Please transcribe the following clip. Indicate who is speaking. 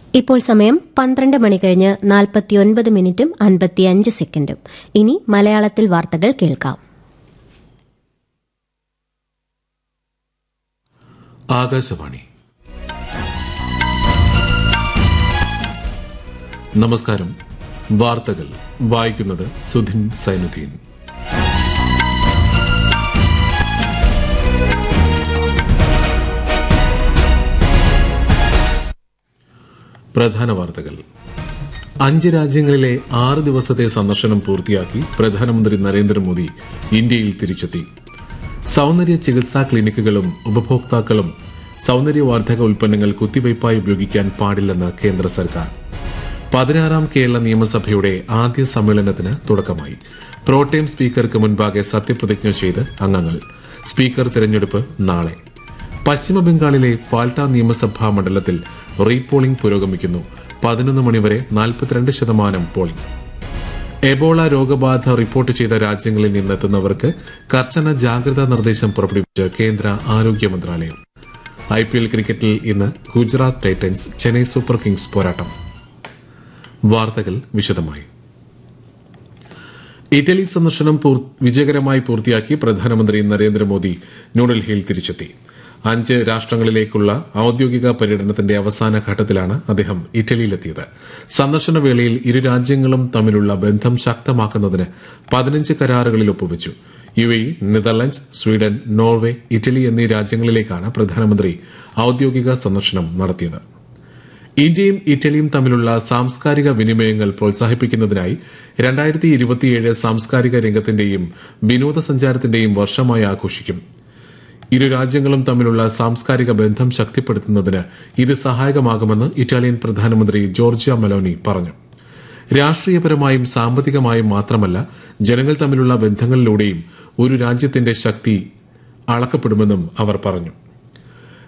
Speaker 1: ഇപ്പോൾ സമയം പന്ത്രണ്ട് മണി കഴിഞ്ഞ് നാൽപ്പത്തിയൊൻപത് മിനിറ്റും അൻപത്തിയഞ്ച് സെക്കൻഡും ഇനി മലയാളത്തിൽ വാർത്തകൾ കേൾക്കാം
Speaker 2: ആകാശവാണി നമസ്കാരം വാർത്തകൾ വായിക്കുന്നത് സുധിൻ സൈനുദ്ദീൻ പ്രധാന വാർത്തകൾ അഞ്ച് രാജ്യങ്ങളിലെ ആറ് ദിവസത്തെ സന്ദർശനം പൂർത്തിയാക്കി പ്രധാനമന്ത്രി നരേന്ദ്രമോദി ഇന്ത്യയിൽ തിരിച്ചെത്തി സൌന്ദര്യ ചികിത്സാ ക്ലിനിക്കുകളും ഉപഭോക്താക്കളും സൌന്ദര്യവർദ്ധക ഉൽപ്പന്നങ്ങൾ കുത്തിവയ്പായി ഉപയോഗിക്കാൻ പാടില്ലെന്ന് കേന്ദ്ര സർക്കാർ പതിനാറാം കേരള നിയമസഭയുടെ ആദ്യ സമ്മേളനത്തിന് തുടക്കമായി പ്രോട്ടേം സ്പീക്കർക്ക് മുൻപാകെ സത്യപ്രതിജ്ഞ ചെയ്ത് അംഗങ്ങൾ സ്പീക്കർ തിരഞ്ഞെടുപ്പ് നാളെ പശ്ചിമബംഗാളിലെ പാൽട്ട നിയമസഭാ മണ്ഡലത്തിൽ റീപോളിംഗ് പുരോഗമിക്കുന്നു പതിനൊന്ന് മണിവരെ നാൽപ്പത്തിരണ്ട് ശതമാനം പോളിംഗ് എബോള രോഗബാധ റിപ്പോർട്ട് ചെയ്ത രാജ്യങ്ങളിൽ നിന്നെത്തുന്നവർക്ക് കർശന ജാഗ്രതാ നിർദ്ദേശം പുറപ്പെടുവിച്ച് കേന്ദ്ര ആരോഗ്യ മന്ത്രാലയം ഐപിഎൽ ക്രിക്കറ്റിൽ ഇന്ന് Gujarat Titans Chennai Super Kings പോരാട്ടം വാർത്തകൾ വിശദമായി ഇറ്റലി സന്ദർശനം വിജയകരമായി പൂർത്തിയാക്കി പ്രധാനമന്ത്രി നരേന്ദ്രമോദി ന്യൂഡൽഹിയിൽ തിരിച്ചെത്തി അഞ്ച് രാഷ്ട്രങ്ങളിലേക്കുള്ള ഔദ്യോഗിക പര്യടനത്തിന്റെ അവസാന ഘട്ടത്തിലാണ് അദ്ദേഹം ഇറ്റലിയിലെത്തിയത് സന്ദർശന വേളയിൽ ഇരു രാജ്യങ്ങളും തമ്മിലുള്ള ബന്ധം ശക്തമാക്കുന്നതിന് പതിനഞ്ച് കരാറുകളിൽ ഒപ്പുവച്ചു U A Netherlands Sweden Norway Italy എന്നീ രാജ്യങ്ങളിലേക്കാണ് പ്രധാനമന്ത്രി ഔദ്യോഗിക സന്ദർശനം നടത്തിയത് ഇന്ത്യയും ഇറ്റലിയും തമ്മിലുള്ള സാംസ്കാരിക വിനിമയങ്ങൾ പ്രോത്സാഹിപ്പിക്കുന്നതിനായി രണ്ടായിരത്തി ഇരുപത്തിയേഴ് സാംസ്കാരിക രംഗത്തിന്റെയും വിനോദസഞ്ചാരത്തിന്റെയും വർഷമായി ആഘോഷിക്കും ഇരു രാജ്യങ്ങളും തമ്മിലുള്ള സാംസ്കാരിക ബന്ധം ശക്തിപ്പെടുത്തുന്നതിന് ഇത് സഹായകമാകുമെന്ന് ഇറ്റാലിയൻ പ്രധാനമന്ത്രി ജോർജിയ മെലോനി പറഞ്ഞു രാഷ്ട്രീയപരമായും സാമ്പത്തികമായും മാത്രമല്ല ജനങ്ങൾ തമ്മിലുള്ള ബന്ധങ്ങളിലൂടെയും ഒരു രാജ്യത്തിന്റെ ശക്തി അളക്കപ്പെടുമെന്നും അവർ പറഞ്ഞു